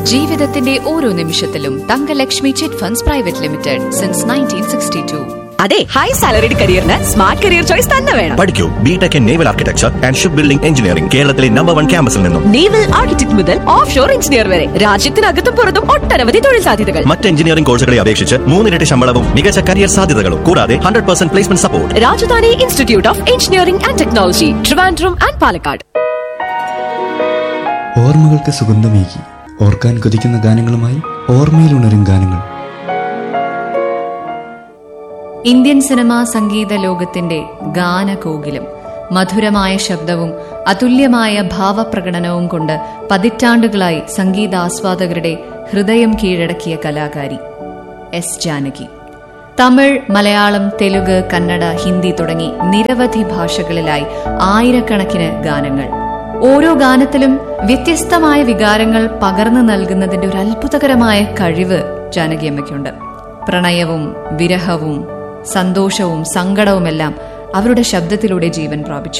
ജീവിതത്തിന്റെ ഓരോ നിമിഷത്തിലും Thankalakshmi chit funds private limited since nineteen sixty two അതെ ഹൈ സാലറിഡ് കരിയറിന് സ്മാർട്ട് കരിയർ ചോയ്സ് തന്നെ വേണം പഠിക്കൂ B Tech in naval architecture and ship building engineering കേരളത്തിലെ നമ്പർ വൺ ക്യാമ്പസിൽ നിന്നും നേവൽ ആർക്കിടെക്ട് മുതൽ ഓഫ് ഷോർ എഞ്ചിനീയർ വരെ രാജ്യത്തിനകത്തും പുറത്തും ഒട്ടനവധി തൊഴിൽ സാധ്യതകൾ മറ്റ് എഞ്ചിനീയറിംഗ് കോഴ്സുകളെ അപേക്ഷിച്ച് മൂന്നിരട്ടി ശമ്പളവും മികച്ച കരിയർ സാധ്യതകളും കൂടാതെ hundred percent placement support Rajadhani institute of engineering and technology Trivandrum and Palakkad ഓർമ്മകൾക്ക് സുഗന്ധമേകി ഓർക്കാൻ കൊതിക്കുന്ന ഗാനങ്ങളുമായി ഓർമ്മയിലുണരും ഗാനങ്ങൾ ഇന്ത്യൻ സിനിമാ സംഗീത ലോകത്തിന്റെ ഗാനകോകിലം മധുരമായ ശബ്ദവും അതുല്യമായ ഭാവപ്രകടനവും കൊണ്ട് പതിറ്റാണ്ടുകളായി സംഗീതാസ്വാദകരുടെ ഹൃദയം കീഴടക്കിയ കലാകാരി എസ് ജാനകി തമിഴ് മലയാളം തെലുഗ് കന്നഡ ഹിന്ദി തുടങ്ങി നിരവധി ഭാഷകളിലായി ആയിരക്കണക്കിന് ഗാനങ്ങൾ ഓരോ ഗാനത്തിലും വ്യത്യസ്തമായ വികാരങ്ങൾ പകർന്നു നൽകുന്നതിന്റെ ഒരു അത്ഭുതകരമായ കഴിവ് ജാനകിയമ്മയ്ക്കുണ്ട് പ്രണയവും വിരഹവും സന്തോഷവും സങ്കടവുമെല്ലാം അവരുടെ ശബ്ദത്തിലൂടെ ജീവൻ പ്രാപിച്ചു